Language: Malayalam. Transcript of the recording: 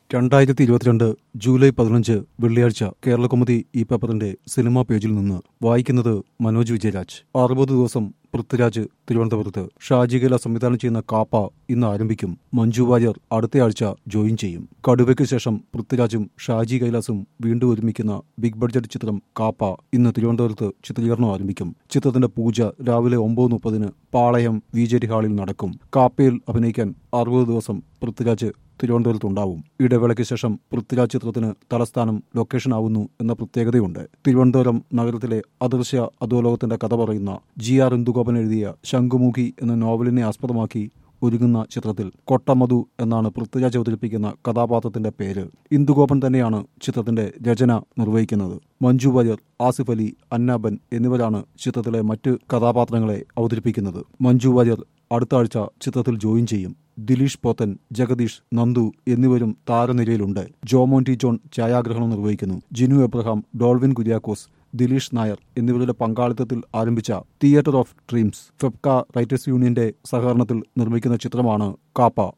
രണ്ടായിരത്തി ഇരുപത്തിരണ്ട് ജൂലൈ പതിനഞ്ച് വെള്ളിയാഴ്ച കേരളകൗമുദി ഈ പേപ്പറിന്റെ സിനിമാ പേജിൽ നിന്ന് വായിക്കുന്നത് മനോജ് വിജയരാജ് അറുപത് ദിവസം പൃഥ്വിരാജ് തിരുവനന്തപുരത്ത് ഷാജികല സംവിധാനം ചെയ്യുന്ന കാപ്പ ഇന്ന് ആരംഭിക്കും മഞ്ജു വാര്യർ അടുത്തയാഴ്ച ജോയിൻ ചെയ്യും കടുവയ്ക്ക് ശേഷം പൃഥ്വിരാജും ഷാജി കൈലാസും വീണ്ടും ഒരുമിക്കുന്ന ബിഗ് ബഡ്ജറ്റ് ചിത്രം കാപ്പ ഇന്ന് തിരുവനന്തപുരത്ത് ചിത്രീകരണം ആരംഭിക്കും ചിത്രത്തിന്റെ പൂജ രാവിലെ ഒമ്പത് മുപ്പതിന് പാളയം വി ജെ ടി ഹാളിൽ നടക്കും കാപ്പയിൽ അഭിനയിക്കാൻ അറുപത് ദിവസം പൃഥ്വിരാജ് തിരുവനന്തപുരത്തുണ്ടാവും ഇടവേളയ്ക്ക് ശേഷം പൃഥ്വിരാജ് ചിത്രത്തിന് തലസ്ഥാനം ലൊക്കേഷൻ ആവുന്നു എന്ന പ്രത്യേകതയുണ്ട് തിരുവനന്തപുരം നഗരത്തിലെ അദൃശ്യ അധോലോകത്തിന്റെ കഥ പറയുന്ന ജി ആർ ഇന്ദുഗോപൻ എഴുതിയ ശംഖുമുഖി എന്ന നോവലിനെ ആസ്പദമാക്കി ഒരുങ്ങുന്ന ചിത്രത്തിൽ കൊട്ടമധു എന്നാണ് പൃഥ്വിരാജ് അവതരിപ്പിക്കുന്ന കഥാപാത്രത്തിന്റെ പേര് ഇന്ദുഗോപൻ തന്നെയാണ് ചിത്രത്തിന്റെ രചന നിർവഹിക്കുന്നത് മഞ്ജു വാര്യർ ആസിഫ് അലി അന്നാബൻ എന്നിവരാണ് ചിത്രത്തിലെ മറ്റ് കഥാപാത്രങ്ങളെ അവതരിപ്പിക്കുന്നത് മഞ്ജു വാര്യർ അടുത്ത ആഴ്ച ചിത്രത്തിൽ ജോയിൻ ചെയ്യും ദിലീഷ് പോത്തൻ ജഗദീഷ് നന്ദു എന്നിവരും താരനിരയിലുണ്ട് ജോമോൻ ടി ജോൺ ഛായാഗ്രഹണം നിർവഹിക്കുന്നു ജിനു എബ്രഹാം ഡോൾവിൻ കുര്യാക്കോസ് ദിലീഷ് നായർ എന്നിവരുടെ പങ്കാളിത്തത്തിൽ ആരംഭിച്ച Theatre of Dreams FEFKA writers യൂണിയന്റെ സഹകരണത്തിൽ നിർമ്മിക്കുന്ന ചിത്രമാണ് കാപ്പ